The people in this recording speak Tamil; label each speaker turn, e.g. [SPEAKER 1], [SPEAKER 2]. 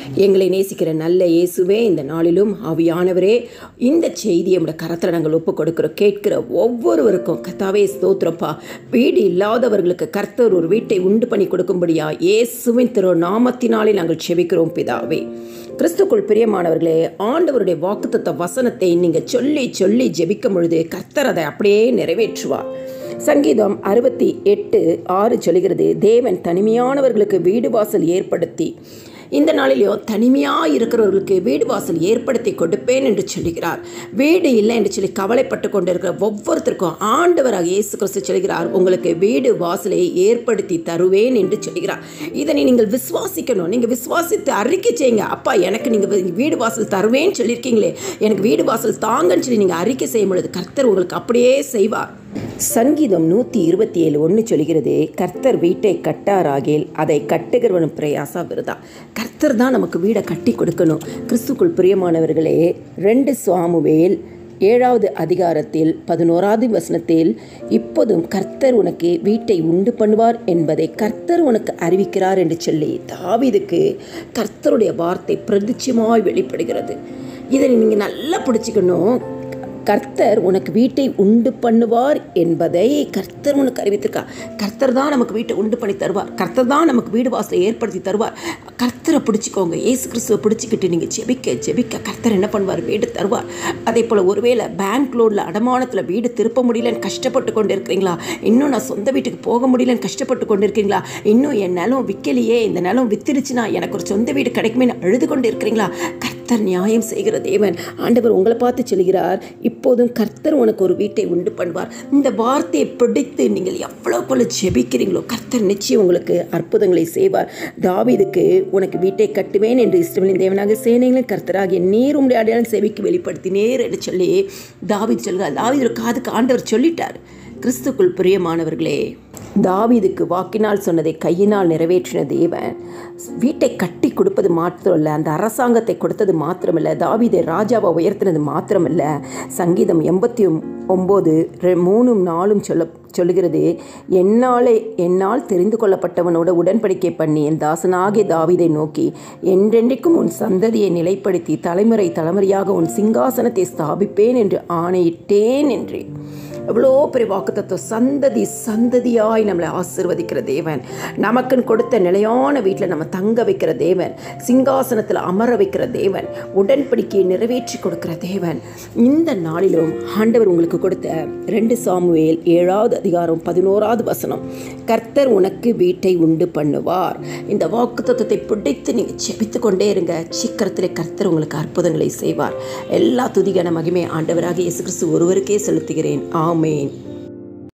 [SPEAKER 1] எங்களை நேசிக்கிற நல்ல இயேசுவே இந்த நாளிலும் ஆவியானவரே இந்த செய்தியை நம்முடைய கரத்தில் நாங்கள் ஒப்பு கொடுக்கிறோம் கேட்கிற ஒவ்வொருவருக்கும் கத்தாவே ஸ்தோத்திரப்பா வீடு இல்லாதவர்களுக்கு கர்த்தர் ஒரு வீட்டை உண்டு பண்ணி கொடுக்கும்படியா இயேசுவின் திரு நாமத்தினாலே நாங்கள் செபிக்கிறோம் பிதாவே கிறிஸ்துக்குள் பிரியமானவர்களே ஆண்டவருடைய வாக்குத்தத்த வசனத்தை நீங்கள் சொல்லி சொல்லி ஜெபிக்கும் பொழுது கர்த்தர் அதை அப்படியே நிறைவேற்றுவார் சங்கீதம் அறுபத்தி எட்டு ஆறு சொல்கிறது தேவன் தனிமையானவர்களுக்கு வீடு வாசல் ஏற்படுத்தி இந்த நாளிலையும் தனிமையாக இருக்கிறவர்களுக்கு வீடு வாசல் ஏற்படுத்தி கொடுப்பேன் என்று சொல்லுகிறார் வீடு இல்லை என்று சொல்லி கவலைப்பட்டு கொண்டிருக்கிற ஒவ்வொருத்தருக்கும் ஆண்டவராக இயேசு கிறிஸ்து சொல்கிறார் உங்களுக்கு வீடு வாசலை ஏற்படுத்தி தருவேன் என்று சொல்கிறார் இதனை நீங்கள் விசுவாசிக்கணும் நீங்கள் விசுவாசித்து அறிக்கை செய்யுங்க அப்பா எனக்கு நீங்கள் வீடு வாசல் தருவேன்னு சொல்லியிருக்கீங்களே எனக்கு வீடு வாசல் தாங்கன்னு சொல்லி நீங்கள் அறிக்கை செய்யும் பொழுது கர்த்தர் உங்களுக்கு அப்படியே செய்வார் சங்கீதம் நூற்றி இருபத்தி ஏழு ஒன்று சொல்கிறது கர்த்தர் வீட்டை கட்டாராகில் அதை கட்டுகிறவனும் பிரயாசா விருதா கர்த்தர் தான் நமக்கு வீடை கட்டி கொடுக்கணும் கிறிஸ்துக்குள் பிரியமானவர்களே ரெண்டு சுவாமுவேல் ஏழாவது அதிகாரத்தில் பதினோராவது வசனத்தில் இப்போதும் கர்த்தர் உனக்கு வீட்டை உண்டு பண்ணுவார் என்பதை கர்த்தர் உனக்கு அறிவிக்கிறார் என்று சொல்லி தாவிதுக்கு கர்த்தருடைய வார்த்தை பிரதிச்சயமாய் வெளிப்படுகிறது இதை நீங்கள் நல்லா பிடிச்சிக்கணும் கர்த்தர் உனக்கு வீட்டை உண்டு பண்ணுவார் என்பதை கர்த்தர் உனக்கு அறிவித்திருக்கார் கர்த்தர் தான் நமக்கு வீட்டை உண்டு பண்ணி தருவார் கர்த்தர் தான் நமக்கு வீடு வாசலை ஏற்படுத்தி தருவார் கர்த்தரை பிடிச்சிக்கோங்க ஏசு கிறிஸ்துவை பிடிச்சிக்கிட்டு நீங்கள் ஜெபிக்க ஜெபிக்க கர்த்தர் என்ன பண்ணுவார் வீடு தருவார் அதே போல் ஒருவேளை பேங்க் லோனில் அடமானத்தில் வீடு திருப்ப முடியலன்னு கஷ்டப்பட்டு கொண்டு இருக்கிறீங்களா இன்னும் நான் சொந்த வீட்டுக்கு போக முடியலன்னு கஷ்டப்பட்டு கொண்டு இருக்கீங்களா இன்னும் என் நிலம் விற்கலையே இந்த நிலம் வித்துருச்சுன்னா எனக்கு ஒரு சொந்த வீடு கிடைக்குமே அழுது கொண்டு இருக்கிறீங்களா கர்த்தர் நியாயம் செய்கிற தேவன் ஆண்டவர் உங்களை பார்த்து சொல்கிறார் இப்போதும் கர்த்தர் உனக்கு ஒரு வீட்டை உண்டு பண்ணுவார் இந்த வார்த்தையை பிடித்து நீங்கள் எவ்வளோ போல ஜெபிக்கிறீங்களோ கர்த்தர் நிச்சயம் உங்களுக்கு அற்புதங்களை செய்வார் தாவீதுக்கு உனக்கு வீட்டை கட்டுவேன் என்று இஸ்ரவேலின் தேவனாக சேனைகளின் கர்த்தராகிய நீர் உடைய அடையாளம் செவிக்கு வெளிப்படுத்தினேர் என்று சொல்லி தாவீது சொல்கிறார் தாவீது காதுக்கு ஆண்டவர் சொல்லிட்டார் கிறிஸ்துக்குள் பிரியமானவர்களே தாவீதுக்கு வாக்கினால் சொன்னதை கையினால் நிறைவேற்றின தேவன் வீட்டை கட்டி கொடுப்பது மாத்திரமல்ல அந்த அரசாங்கத்தை கொடுத்தது மாத்திரமல்ல தாவீதை ராஜாவை உயர்த்தினது மாத்திரமல்ல சங்கீதம் எண்பத்தி ஒம்பது மூணும் நாளும் சொல்ல சொல்லுகிறது என்னாலே என்னால் தெரிந்து கொள்ளப்பட்டவனோட உடன்படிக்கை பண்ணி என் தாசனாகிய தாவிதை நோக்கி என்றென்றைக்கும் உன் சந்ததியை நிலைப்படுத்தி தலைமுறை தலைமுறையாக உன் சிங்காசனத்தை ஸ்தாபிப்பேன் என்று ஆணையிட்டேன் என்றேன் எவ்வளோ பெரிய வாக்குத்தத்துவம் சந்ததி சந்ததியாய் நம்மளை ஆசிர்வதிக்கிற தேவன் நமக்குன்னு கொடுத்த நிலையான வீட்டில் நம்ம தங்க வைக்கிற தேவன் சிங்காசனத்தில் அமர வைக்கிற தேவன் உடன்படிக்கையை நிறைவேற்றி கொடுக்கிற தேவன் இந்த நாளிலும் ஆண்டவர் உங்களுக்கு கொடுத்த ரெண்டு சாமுவேல் ஏழாவது அதிகாரம் பதினோராவது வசனம் கர்த்தர் உனக்கு வீட்டை உண்டு பண்ணுவார் இந்த வாக்கு தத்துவத்தை பிடித்து நீங்கள் செபித்து கொண்டே இருங்க சீக்கிரத்திலே கர்த்தர் உங்களுக்கு அற்புதங்களை செய்வார் எல்லா துதிகான மகிமை ஆண்டவராக இயேசு கிறிஸ்து ஒருவருக்கே செலுத்துகிறேன் ஆமேன்